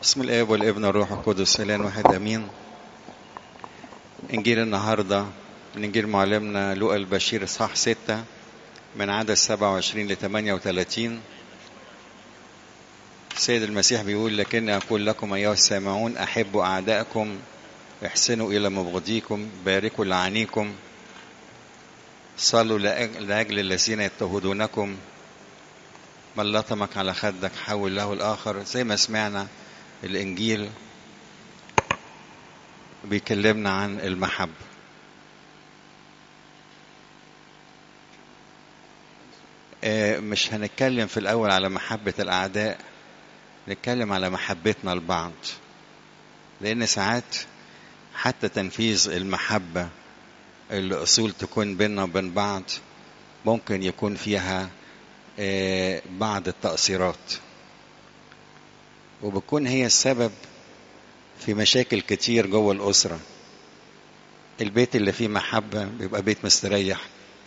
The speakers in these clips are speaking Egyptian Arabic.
بسم الاب والابن والروح القدس الان واحد امين انجيل النهارده من انجيل معلمنا لوقا البشير اصحاح 6 من عدد 27 ل 38 السيد المسيح بيقول لكن اقول لكم ايها السامعون احبوا اعدائكم احسنوا الى مبغضيكم باركوا لعانيكم صلوا لاجل الذين يضطهدونكم من لطمك على خدك حول له الاخر زي ما سمعنا الانجيل بيكلمنا عن المحبه مش هنتكلم في الاول على محبه الاعداء نتكلم على محبتنا لبعض لان ساعات حتى تنفيذ المحبه اللي اصول تكون بيننا وبين بعض ممكن يكون فيها بعض التقصيرات وبتكون هي السبب في مشاكل كتير جوه الأسرة البيت اللي فيه محبة بيبقى بيت مستريح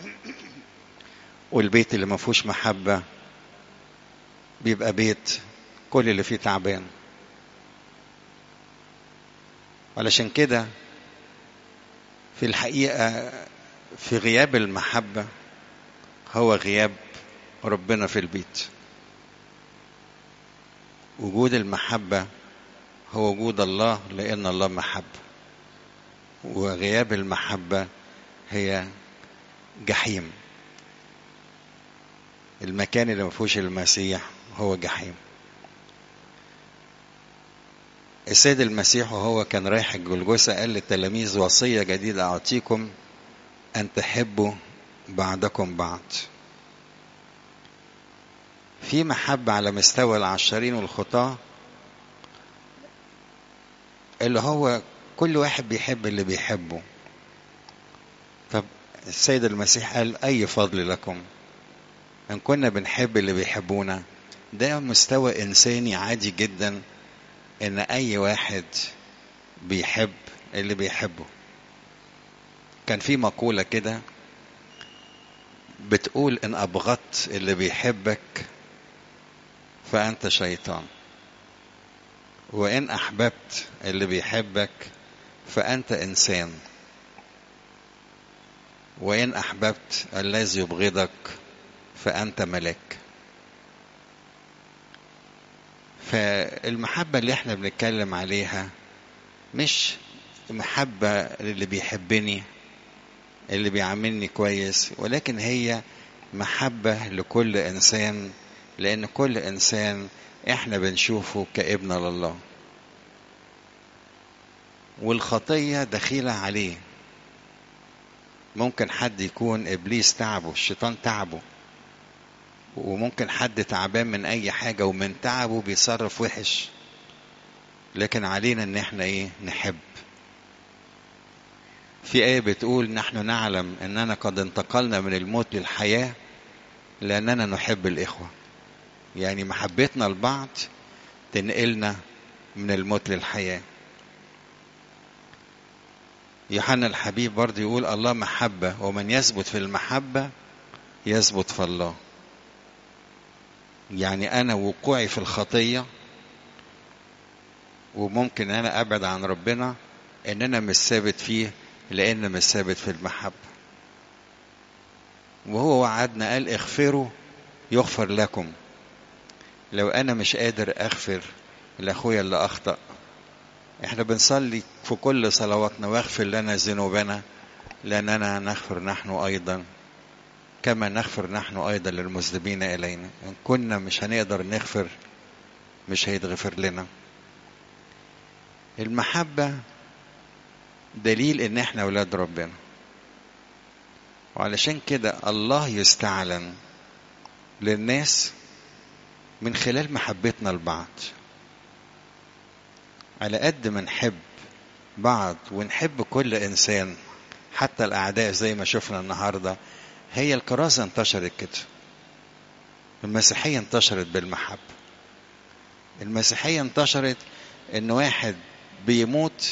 والبيت اللي ما فيهوش محبة بيبقى بيت كل اللي فيه تعبان علشان كده في الحقيقة في غياب المحبة هو غياب ربنا في البيت وجود المحبة هو وجود الله لأن الله محبة وغياب المحبة هي جحيم المكان اللي ما فيهوش المسيح هو جحيم السيد المسيح وهو كان رايح الجلجسة قال للتلاميذ وصية جديدة أعطيكم أن تحبوا بعضكم بعض في محبة على مستوى العشرين والخطاة اللي هو كل واحد بيحب اللي بيحبه طب السيد المسيح قال أي فضل لكم إن كنا بنحب اللي بيحبونا ده مستوى إنساني عادي جدا إن أي واحد بيحب اللي بيحبه كان في مقولة كده بتقول إن أبغضت اللي بيحبك فأنت شيطان وإن أحببت اللي بيحبك فأنت إنسان وإن أحببت الذي يبغضك فأنت ملاك فالمحبة اللي احنا بنتكلم عليها مش محبة اللي بيحبني اللي بيعاملني كويس ولكن هي محبة لكل إنسان لأن كل إنسان إحنا بنشوفه كابن لله والخطية دخيلة عليه ممكن حد يكون إبليس تعبه الشيطان تعبه وممكن حد تعبان من أي حاجة ومن تعبه بيصرف وحش لكن علينا إن إحنا إيه نحب في آية بتقول نحن نعلم أننا قد انتقلنا من الموت للحياة لأننا نحب الإخوة يعني محبتنا لبعض تنقلنا من الموت للحياة يوحنا الحبيب برضه يقول الله محبة ومن يثبت في المحبة يثبت في الله يعني أنا وقوعي في الخطية وممكن أنا أبعد عن ربنا إن أنا مش ثابت فيه لأن مش ثابت في المحبة وهو وعدنا قال اغفروا يغفر لكم لو انا مش قادر اغفر لاخويا اللي اخطا احنا بنصلي في كل صلواتنا واغفر لنا ذنوبنا لاننا نغفر نحن ايضا كما نغفر نحن ايضا للمذنبين الينا ان كنا مش هنقدر نغفر مش هيتغفر لنا المحبه دليل ان احنا اولاد ربنا وعلشان كده الله يستعلن للناس من خلال محبتنا لبعض على قد ما نحب بعض ونحب كل انسان حتى الاعداء زي ما شفنا النهارده هي الكرازه انتشرت كده المسيحيه انتشرت بالمحبه المسيحيه انتشرت ان واحد بيموت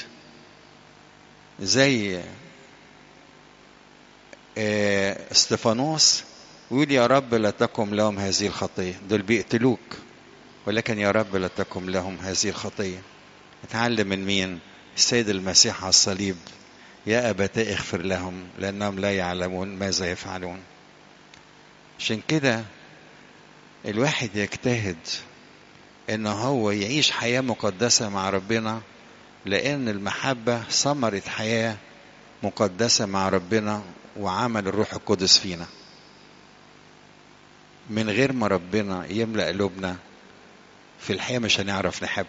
زي استفانوس ويقول يا رب لا تقم لهم هذه الخطيه دول بيقتلوك ولكن يا رب لا تكن لهم هذه الخطية اتعلم من مين السيد المسيح على الصليب يا أبتاء اغفر لهم لأنهم لا يعلمون ماذا يفعلون عشان كده الواحد يجتهد ان هو يعيش حياة مقدسة مع ربنا لان المحبة ثمرة حياة مقدسة مع ربنا وعمل الروح القدس فينا من غير ما ربنا يملأ قلوبنا في الحياة مش هنعرف نحب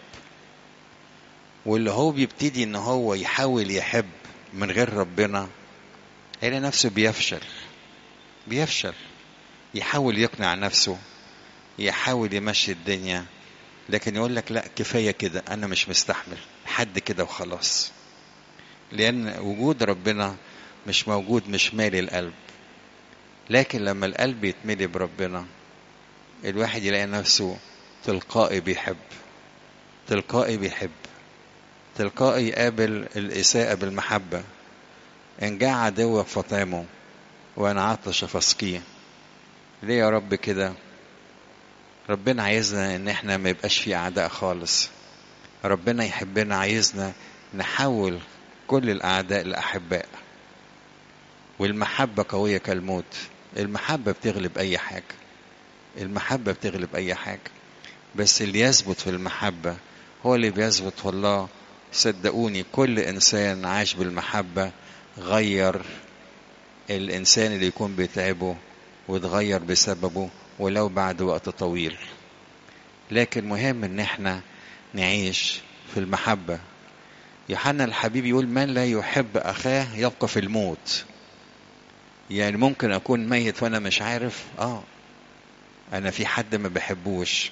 واللي هو بيبتدي ان هو يحاول يحب من غير ربنا هيلاقي نفسه بيفشل بيفشل يحاول يقنع نفسه يحاول يمشي الدنيا لكن يقول لك لا كفاية كده أنا مش مستحمل حد كده وخلاص لأن وجود ربنا مش موجود مش مالي القلب لكن لما القلب يتملي بربنا الواحد يلاقي نفسه تلقائي بيحب تلقائي بيحب تلقائي يقابل الإساءة بالمحبة إن جاء عدوك فطامه وأنا عطش فاسقيه ليه يا رب كده ربنا عايزنا ان احنا ما يبقاش في اعداء خالص ربنا يحبنا عايزنا نحول كل الاعداء لاحباء والمحبة قوية كالموت المحبة بتغلب اي حاجة المحبة بتغلب اي حاجة بس اللي يثبت في المحبة هو اللي بيثبت والله صدقوني كل انسان عاش بالمحبة غير الانسان اللي يكون بيتعبه وتغير بسببه ولو بعد وقت طويل لكن مهم ان احنا نعيش في المحبة يوحنا الحبيب يقول من لا يحب اخاه يبقى في الموت يعني ممكن اكون ميت وانا مش عارف اه انا في حد ما بحبوش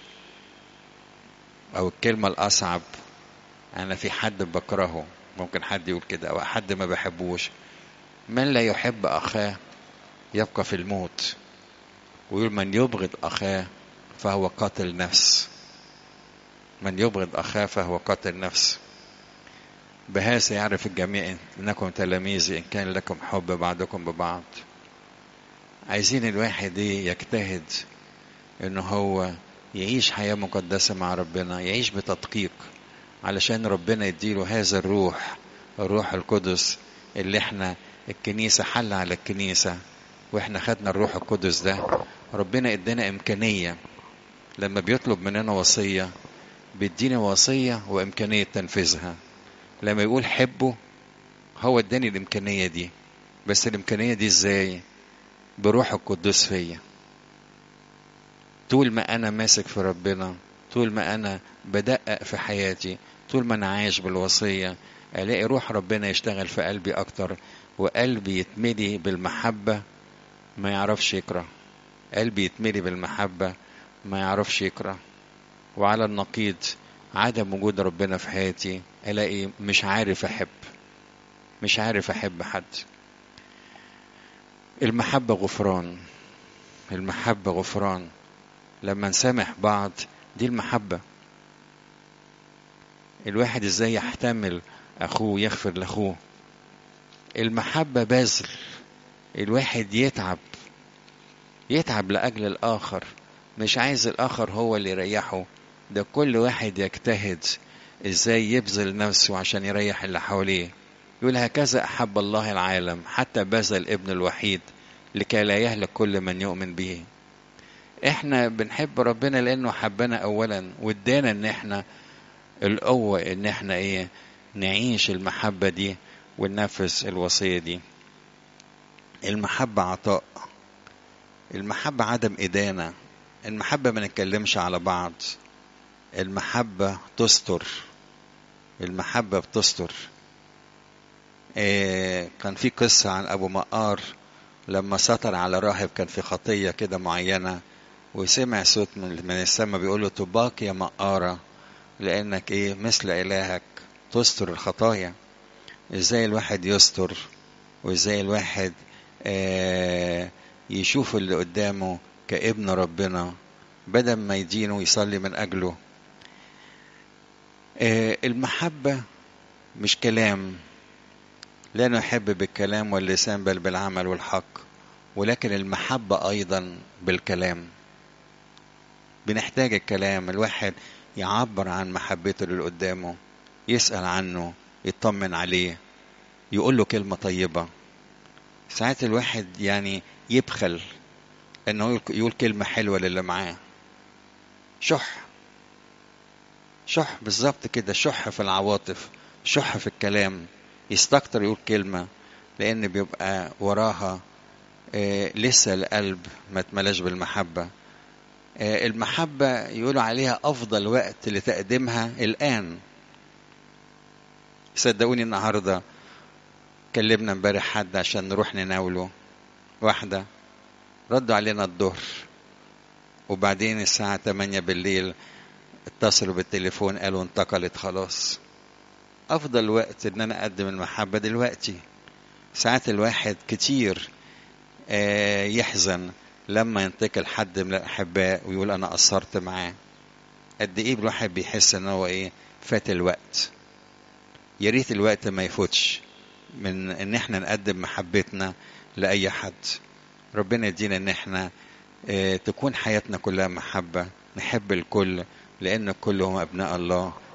او الكلمة الاصعب انا في حد بكرهه ممكن حد يقول كده او حد ما بحبوش من لا يحب اخاه يبقى في الموت ويقول من يبغض أخاه فهو قاتل نفس من يبغض أخاه فهو قاتل نفس بهذا يعرف الجميع انكم تلاميذي ان كان لكم حب بعضكم ببعض عايزين الواحد ايه يجتهد ان هو يعيش حياة مقدسة مع ربنا يعيش بتدقيق علشان ربنا يديله هذا الروح الروح القدس اللي احنا الكنيسة حل على الكنيسة واحنا خدنا الروح القدس ده ربنا ادانا امكانية لما بيطلب مننا وصية بيدينا وصية وامكانية تنفيذها لما يقول حبه هو اداني الامكانية دي بس الامكانية دي ازاي بروح القدس فيا طول ما انا ماسك في ربنا طول ما انا بدقق في حياتي طول ما انا عايش بالوصية الاقي روح ربنا يشتغل في قلبي اكتر وقلبي يتملي بالمحبة ما يعرفش يكره قلبي يتملي بالمحبة ما يعرفش يكره وعلى النقيض عدم وجود ربنا في حياتي الاقي مش عارف احب مش عارف احب حد المحبة غفران المحبة غفران لما نسامح بعض دي المحبة الواحد ازاي يحتمل اخوه يغفر لاخوه المحبة بذل الواحد يتعب يتعب لأجل الآخر مش عايز الآخر هو اللي يريحه ده كل واحد يجتهد ازاي يبذل نفسه عشان يريح اللي حواليه يقول هكذا أحب الله العالم حتى بذل ابن الوحيد لكي لا يهلك كل من يؤمن به احنا بنحب ربنا لانه حبنا اولا وادانا ان احنا القوة ان احنا ايه نعيش المحبة دي وننفذ الوصية دي المحبة عطاء المحبة عدم إدانة المحبة ما نتكلمش على بعض المحبة تستر المحبة بتستر إيه كان في قصة عن أبو مقار لما سطر على راهب كان في خطية كده معينة وسمع صوت من, من السماء بيقول له طباك يا مقارة لأنك إيه مثل إلهك تستر الخطايا إزاي الواحد يستر وإزاي الواحد آه يشوف اللي قدامه كابن ربنا بدل ما يدينه ويصلي من أجله آه المحبة مش كلام لا نحب بالكلام واللسان بل بالعمل والحق ولكن المحبة أيضا بالكلام بنحتاج الكلام الواحد يعبر عن محبته اللي قدامه يسأل عنه يطمن عليه يقول له كلمة طيبة ساعات الواحد يعني يبخل انه يقول كلمة حلوة للي معاه شح شح بالظبط كده شح في العواطف شح في الكلام يستكتر يقول كلمة لأن بيبقى وراها آه لسه القلب ما اتملاش بالمحبة آه المحبة يقولوا عليها أفضل وقت لتقديمها الآن صدقوني النهاردة كلمنا امبارح حد عشان نروح نناوله واحدة ردوا علينا الظهر وبعدين الساعة 8 بالليل اتصلوا بالتليفون قالوا انتقلت خلاص افضل وقت ان انا اقدم المحبة دلوقتي ساعات الواحد كتير آه يحزن لما ينتقل حد من الاحباء ويقول انا قصرت معاه قد ايه الواحد بيحس ان هو ايه فات الوقت يا ريت الوقت ما يفوتش من ان احنا نقدم محبتنا لاي حد ربنا يدينا ان احنا اه تكون حياتنا كلها محبه نحب الكل لان الكل هم ابناء الله